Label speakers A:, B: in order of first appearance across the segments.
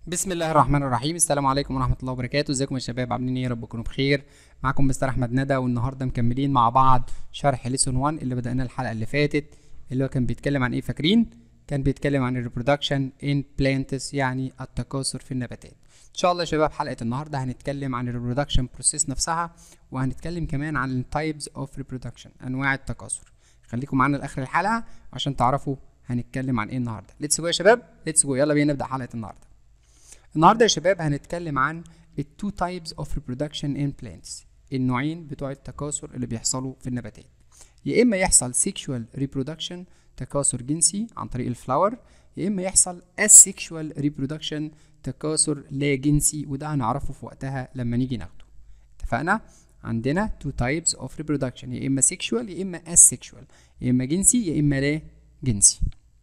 A: بسم الله الرحمن الرحيم السلام عليكم ورحمه الله وبركاته ازيكم يا شباب عاملين ايه يا رب تكونوا بخير معاكم مستر احمد ندى والنهارده مكملين مع بعض شرح ليسون 1 اللي بدأنا الحلقه اللي فاتت اللي هو كان بيتكلم عن ايه فاكرين كان بيتكلم عن الريبرودكشن ان بلانتس يعني التكاثر في النباتات ان شاء الله يا شباب حلقه النهارده هنتكلم عن الريبرودكشن بروسيس نفسها وهنتكلم كمان عن التايبز اوف ريبرودكشن انواع التكاثر خليكم معانا لاخر الحلقه عشان تعرفوا هنتكلم عن ايه النهارده ليتس جو يا شباب ليتس جو يلا بينا نبدا حلقه النهارده النهارده يا شباب هنتكلم عن التو تايبس اوف ريبرودكشن ان بلانتس النوعين بتوع التكاثر اللي بيحصلوا في النباتات يا اما يحصل سيكشوال ريبرودكشن تكاثر جنسي عن طريق الفلاور يا اما يحصل اسيكشوال ريبرودكشن تكاثر لا جنسي وده هنعرفه في وقتها لما نيجي ناخده اتفقنا عندنا تو تايبس اوف ريبرودكشن يا اما سيكشوال يا اما اسيكشوال يا اما جنسي يا اما لا جنسي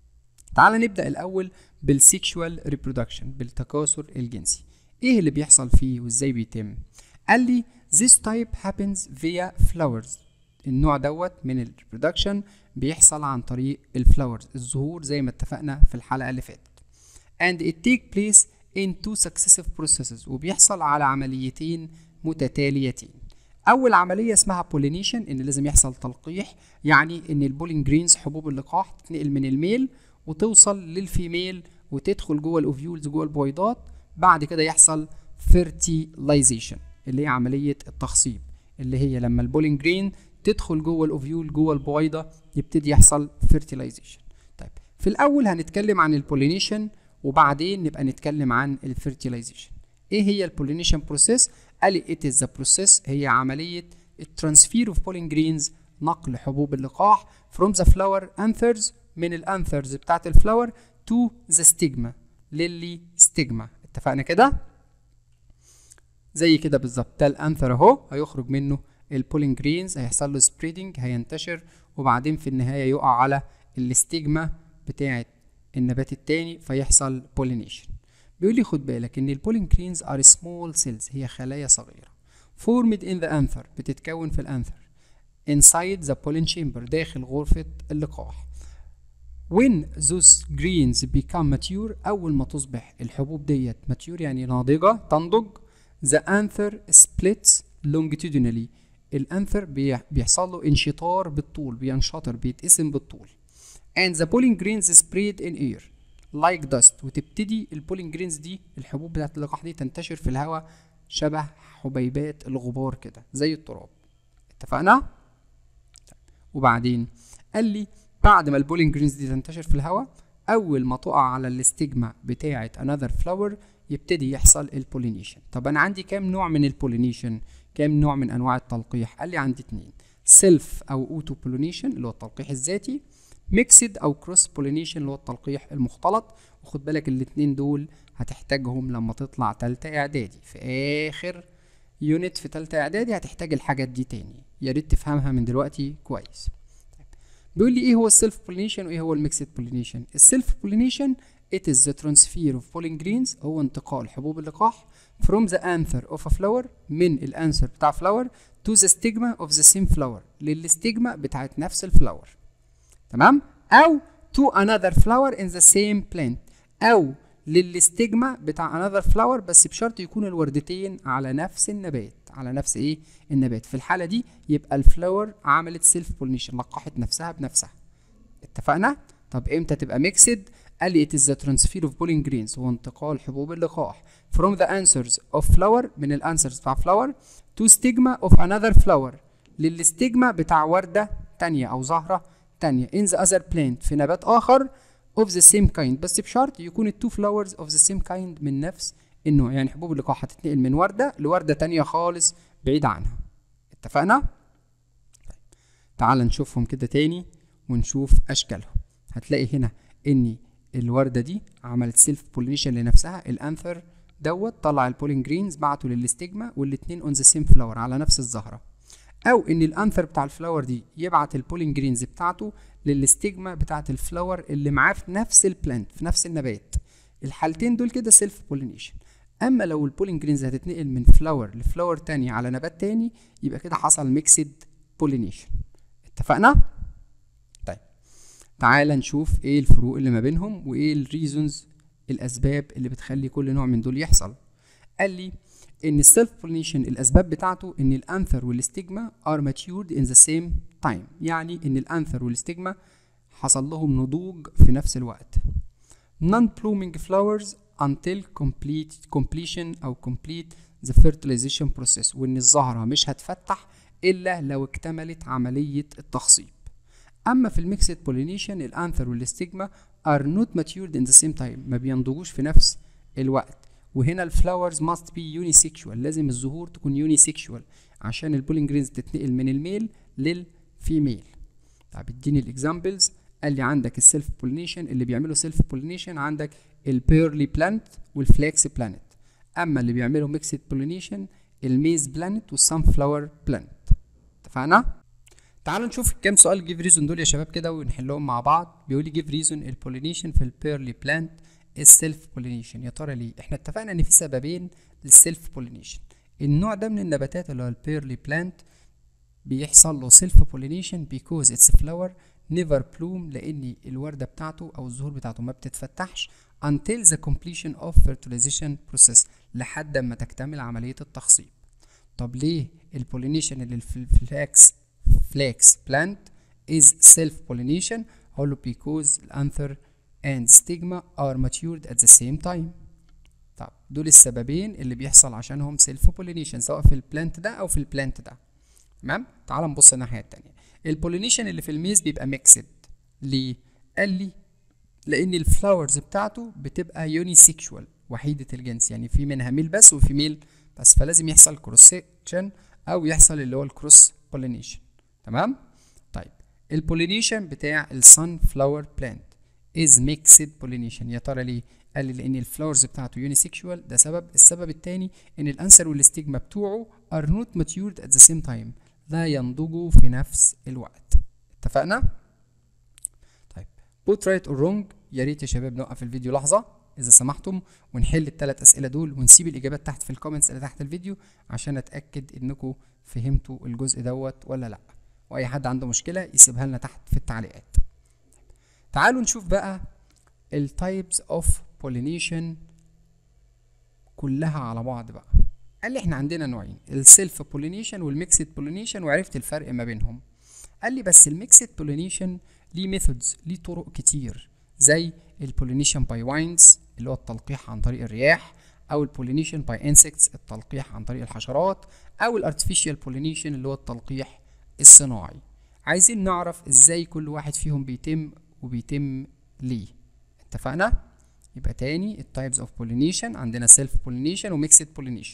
A: تعال نبدا الاول بالسيكشوال ريبرودكشن بالتكاثر الجنسي ايه اللي بيحصل فيه وازاي بيتم قال لي this type happens via flowers النوع دوت من الريبرودكشن بيحصل عن طريق الفلاورز الزهور زي ما اتفقنا في الحلقه اللي فاتت and it take place in two successive processes وبيحصل على عمليتين متتاليتين اول عمليه اسمها pollination ان لازم يحصل تلقيح يعني ان البولين جرينز حبوب اللقاح تتنقل من الميل وتوصل للفيميل وتدخل جوه الاوفيولز جوه البويضات بعد كده يحصل fertilization اللي هي عمليه التخصيب اللي هي لما البولين جرين تدخل جوه الاوفيول جوه البويضه يبتدي يحصل fertilization طيب في الاول هنتكلم عن البولينيشن وبعدين نبقى نتكلم عن الفيرتيلايزيشن ايه هي البولينيشن بروسيس قال لي it is the process هي عمليه الترانسفير اوف بولين جرينز نقل حبوب اللقاح from the flower anthers من الانثرز بتاعت الفلاور تو ذا ستيجما للي ستيجما اتفقنا كده زي كده بالظبط ده الانثر اهو هيخرج منه البولين جرينز هيحصل له سبريدنج هينتشر وبعدين في النهايه يقع على الستيجما بتاعت النبات التاني فيحصل بولينيشن بيقول لي خد بالك ان البولين جرينز ار سمول سيلز هي خلايا صغيره formed in the anther بتتكون في الانثر inside the pollen chamber داخل غرفه اللقاح when those greens become mature أول ما تصبح الحبوب ديت mature يعني ناضجة تنضج the anther splits longitudinally الانثر بيحصل له انشطار بالطول بينشطر بيتقسم بالطول and the pollen grains spread in air like dust وتبتدي البولين جرينز دي الحبوب بتاعت اللقاح دي تنتشر في الهواء شبه حبيبات الغبار كده زي التراب اتفقنا وبعدين قال لي بعد ما البولين جرينز دي تنتشر في الهواء اول ما تقع على الاستجما بتاعه انذر فلاور يبتدي يحصل البولينيشن طب انا عندي كام نوع من البولينيشن كام نوع من انواع التلقيح قال لي عندي اتنين سيلف او اوتو بولينيشن اللي هو التلقيح الذاتي ميكسد او كروس بولينيشن اللي هو التلقيح المختلط وخد بالك الاتنين دول هتحتاجهم لما تطلع تالتة اعدادي في اخر يونت في تالتة اعدادي هتحتاج الحاجات دي تاني يا ريت تفهمها من دلوقتي كويس بيقول لي ايه هو السيلف بولينيشن وايه هو الميكسد بولينيشن السيلف بولينيشن it is the transfer of pollen grains هو انتقال حبوب اللقاح from the anther of a flower من الانثر بتاع flower to the stigma of the same flower للستيجما بتاعت نفس الفلاور تمام او to another flower in the same plant او للستيجما بتاع another flower بس بشرط يكون الوردتين على نفس النبات على نفس ايه النبات في الحاله دي يبقى الفلاور عملت سيلف بولينيشن لقحت نفسها بنفسها اتفقنا طب امتى تبقى ميكسد قال لي it is the transfer of pollen grains هو انتقال حبوب اللقاح from the answers of flower من الانسرز بتاع flower to stigma of another flower للستيجما بتاع وردة تانية أو زهرة تانية in the other plant في نبات آخر of the same kind بس بشرط يكون التو flowers of the same kind من نفس النوع يعني حبوب اللقاح هتتنقل من وردة لوردة تانية خالص بعيد عنها اتفقنا؟ طيب. تعال نشوفهم كده تاني ونشوف أشكالهم هتلاقي هنا إن الوردة دي عملت سيلف بولينيشن لنفسها الأنثر دوت طلع البولين جرينز بعته للستيجما والاتنين اون ذا سيم فلاور على نفس الزهرة أو إن الأنثر بتاع الفلاور دي يبعت البولين جرينز بتاعته للستيجما بتاعت الفلاور اللي معاه في نفس البلانت في نفس النبات الحالتين دول كده سيلف بولينيشن اما لو البولين جرينز هتتنقل من فلاور لفلاور تاني على نبات تاني يبقى كده حصل ميكسد بولينيشن اتفقنا طيب تعال نشوف ايه الفروق اللي ما بينهم وايه الريزونز الاسباب اللي بتخلي كل نوع من دول يحصل قال لي ان السيلف بولينيشن الاسباب بتاعته ان الانثر والاستجما ار matured in the same time يعني ان الانثر والاستجما حصل لهم نضوج في نفس الوقت non blooming flowers until complete completion او complete the fertilization process وان الزهرة مش هتفتح الا لو اكتملت عملية التخصيب اما في الميكسد بولينيشن الانثر والاستجما are not matured in the same time ما بينضجوش في نفس الوقت وهنا الفلاورز must be unisexual لازم الزهور تكون unisexual عشان البولين جرينز تتنقل من الميل للفيميل طب اديني الاكزامبلز قال لي عندك السيلف بولينيشن اللي بيعملوا سيلف بولينيشن عندك البيرلي بلانت والفلاكس بلانت اما اللي بيعملوا ميكسد بولينيشن الميز بلانت والسان فلاور بلانت اتفقنا تعالوا نشوف كام سؤال جيف ريزون دول يا شباب كده ونحلهم مع بعض بيقول لي جيف ريزون البولينيشن في البيرلي بلانت السيلف بولينيشن يا ترى ليه احنا اتفقنا ان في سببين للسيلف بولينيشن النوع ده من النباتات اللي هو البيرلي بلانت بيحصل له سيلف بولينيشن بيكوز اتس فلاور نيفر بلوم لان الورده بتاعته او الزهور بتاعته ما بتتفتحش until the completion of fertilization process لحد ما تكتمل عمليه التخصيب طب ليه البولينيشن اللي في الفلاكس فلاكس بلانت is self pollination هقول له because الانثر and stigma are matured at the same time طب دول السببين اللي بيحصل عشانهم سيلف بولينيشن سواء في البلانت ده او في البلانت ده تمام تعال نبص الناحيه التانية البولينيشن اللي في الميز بيبقى ميكسد ليه قال لي لان الفلاورز بتاعته بتبقى يونيسيكشوال وحيده الجنس يعني في منها ميل بس وفي ميل بس فلازم يحصل كروسيشن او يحصل اللي هو الكروس بولينيشن تمام طيب البولينيشن بتاع السان فلاور بلانت is mixed pollination يا ترى ليه قال لي لان الفلاورز بتاعته يونيسيكشوال ده سبب السبب الثاني ان الانسر والاستجما بتوعه are not matured at the same time لا ينضجوا في نفس الوقت اتفقنا طيب put right or wrong يا ريت يا شباب نوقف الفيديو لحظه اذا سمحتم ونحل الثلاث اسئله دول ونسيب الاجابات تحت في الكومنتس اللي تحت الفيديو عشان اتاكد انكم فهمتوا الجزء دوت ولا لا واي حد عنده مشكله يسيبها لنا تحت في التعليقات تعالوا نشوف بقى التايبس اوف pollination كلها على بعض بقى قال لي احنا عندنا نوعين السيلف بولينيشن والميكسد بولينيشن وعرفت الفرق ما بينهم قال لي بس الميكسد بولينيشن ليه ميثودز ليه طرق كتير زي البولينيشن باي واينز اللي هو التلقيح عن طريق الرياح او البولينيشن باي انسكتس التلقيح عن طريق الحشرات او الارتفيشال بولينيشن اللي هو التلقيح الصناعي عايزين نعرف ازاي كل واحد فيهم بيتم وبيتم ليه اتفقنا يبقى تاني التايبز اوف بولينيشن عندنا سيلف بولينيشن وميكسد بولينيشن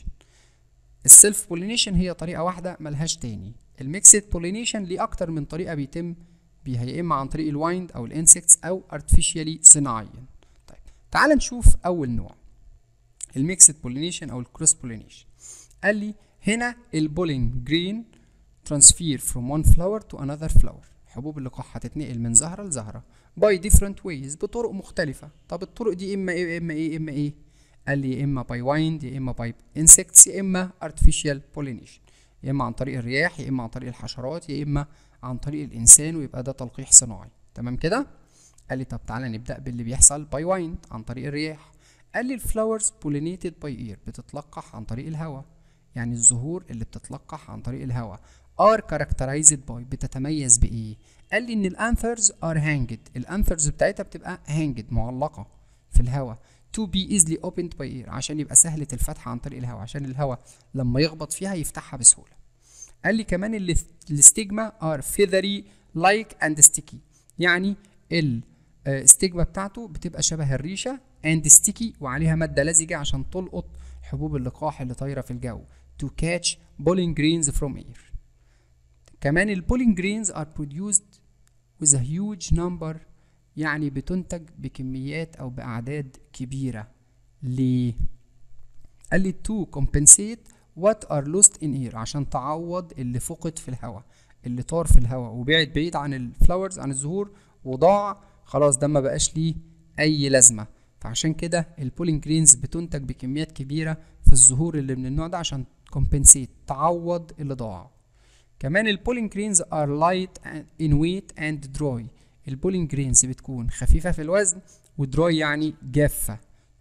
A: السيلف بولينيشن هي طريقه واحده ملهاش تاني الميكسد بولينيشن ليه اكتر من طريقه بيتم بيها يا اما عن طريق الوايند او الانسكتس او ارتفيشيالي صناعيا طيب تعال نشوف اول نوع الميكسد بولينيشن او الكروس بولينيشن قال لي هنا البولين جرين ترانسفير from one flower to another flower حبوب اللقاح هتتنقل من زهرة لزهرة by different ways بطرق مختلفة طب الطرق دي اما ايه يا اما ايه يا اما ايه قال لي يا اما by wind يا اما by insects يا اما artificial pollination يا اما عن طريق الرياح يا اما عن طريق الحشرات يا اما عن طريق الانسان ويبقى ده تلقيح صناعي تمام كده قال لي طب تعالى نبدا باللي بيحصل by wind عن طريق الرياح قال لي الفلاورز pollinated by air بتتلقح عن طريق الهواء يعني الزهور اللي بتتلقح عن طريق الهواء are characterized by بتتميز بايه قال لي ان الانثرز ار هانجد الانثرز بتاعتها بتبقى هانجد معلقه في الهواء to be easily opened by air عشان يبقى سهلة الفتح عن طريق الهواء عشان الهواء لما يخبط فيها يفتحها بسهولة قال لي كمان الاستجما are feathery like and sticky يعني الاستجما بتاعته بتبقى شبه الريشة and sticky وعليها مادة لزجة عشان تلقط حبوب اللقاح اللي طايرة في الجو to catch pollen grains from air كمان البولين جرينز are produced with a huge number يعني بتنتج بكميات او باعداد كبيره ليه قال لي to compensate what are lost in air عشان تعوض اللي فقد في الهواء اللي طار في الهواء وبعد بعيد عن الفلاورز عن الزهور وضاع خلاص ده ما بقاش ليه اي لازمه فعشان كده البولين جرينز بتنتج بكميات كبيره في الزهور اللي من النوع ده عشان compensate تعوض اللي ضاع كمان البولين جرينز ار لايت ان ويت اند دراي البولين جرينز بتكون خفيفه في الوزن ودراي يعني جافه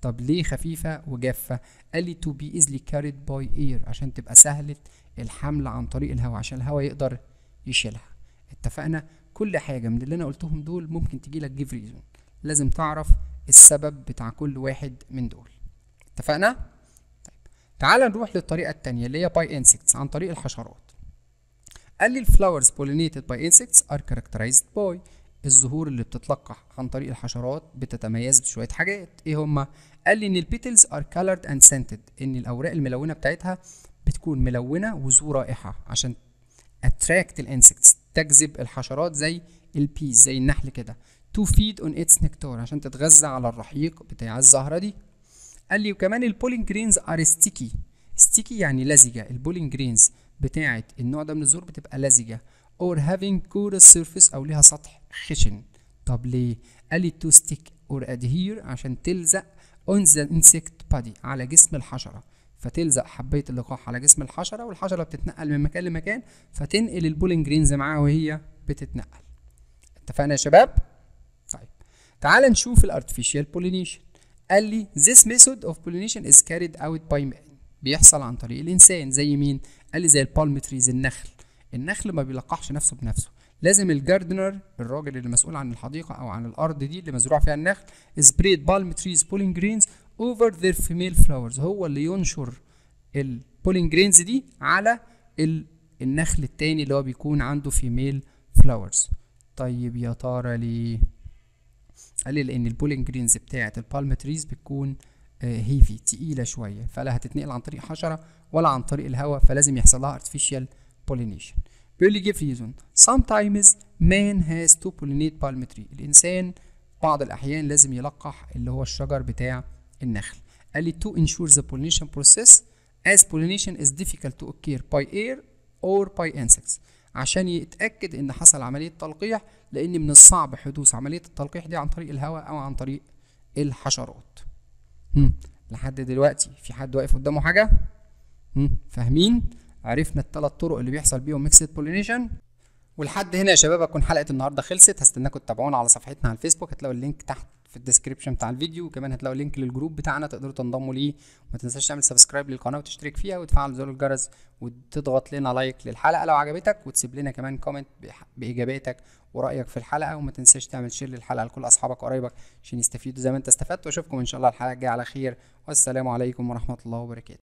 A: طب ليه خفيفة وجافة قال لي to be easily carried by air عشان تبقى سهلة الحمل عن طريق الهواء عشان الهواء يقدر يشيلها اتفقنا كل حاجة من اللي انا قلتهم دول ممكن تجيلك جيف ريزون لازم تعرف السبب بتاع كل واحد من دول اتفقنا طيب تعال نروح للطريقة التانية اللي هي باي انسكتس عن طريق الحشرات قال لي الفلاورز pollinated by insects are characterized by الزهور اللي بتتلقح عن طريق الحشرات بتتميز بشوية حاجات ايه هما قال لي ان البيتلز are colored and scented ان الاوراق الملونة بتاعتها بتكون ملونة وذو رائحة عشان attract الانسكتس تجذب الحشرات زي البيز زي النحل كده to feed on its nectar عشان تتغذى على الرحيق بتاع الزهرة دي قال لي وكمان البولينج جرينز ار ستيكي ستيكي يعني لزجة البولينج جرينز بتاعة النوع ده من الزهور بتبقى لزجة or having porous surface أو ليها سطح خشن طب ليه؟ قال لي to stick or adhere عشان تلزق on the insect body على جسم الحشرة فتلزق حباية اللقاح على جسم الحشرة والحشرة بتتنقل من مكان لمكان فتنقل البولينج جرينز معاها وهي بتتنقل اتفقنا يا شباب؟ طيب تعال نشوف الارتفيشال pollination قال لي this method of pollination is carried out by man بيحصل عن طريق الانسان زي مين قال لي زي البالم تريز النخل النخل ما بيلقحش نفسه بنفسه لازم الجاردنر الراجل اللي مسؤول عن الحديقه او عن الارض دي اللي مزروع فيها النخل سبريد بالم تريز بولينج جرينز اوفر ذير فيميل فلاورز هو اللي ينشر البولينج جرينز دي على ال النخل التاني اللي هو بيكون عنده فيميل فلاورز طيب يا ترى ليه قال لي لان البولينج جرينز بتاعه البالم تريز بتكون هيفي تقيله شويه فلا هتتنقل عن طريق حشره ولا عن طريق الهواء فلازم يحصل لها artificial pollination بيقول لي give reason sometimes man has to pollinate palm tree الانسان بعض الاحيان لازم يلقح اللي هو الشجر بتاع النخل قال لي to ensure the pollination process as pollination is difficult to occur by air or by insects عشان يتأكد إن حصل عملية تلقيح لأن من الصعب حدوث عملية التلقيح دي عن طريق الهواء أو عن طريق الحشرات. هم. لحد دلوقتي في حد واقف قدامه حاجة؟ هم. فاهمين؟ عرفنا الثلاث طرق اللي بيحصل بيهم ميكسد بولينيشن ولحد هنا يا شباب اكون حلقه النهارده خلصت هستناكم تتابعونا على صفحتنا على الفيسبوك هتلاقوا اللينك تحت في الديسكريبشن بتاع الفيديو وكمان هتلاقوا لينك للجروب بتاعنا تقدروا تنضموا ليه وما تنساش تعمل سبسكرايب للقناه وتشترك فيها وتفعل زر الجرس وتضغط لنا لايك للحلقه لو عجبتك وتسيب لنا كمان كومنت باجاباتك ورايك في الحلقه وما تنساش تعمل شير للحلقه لكل اصحابك وقرايبك عشان يستفيدوا زي ما انت استفدت واشوفكم ان شاء الله الحلقه الجايه على خير والسلام عليكم ورحمه الله وبركاته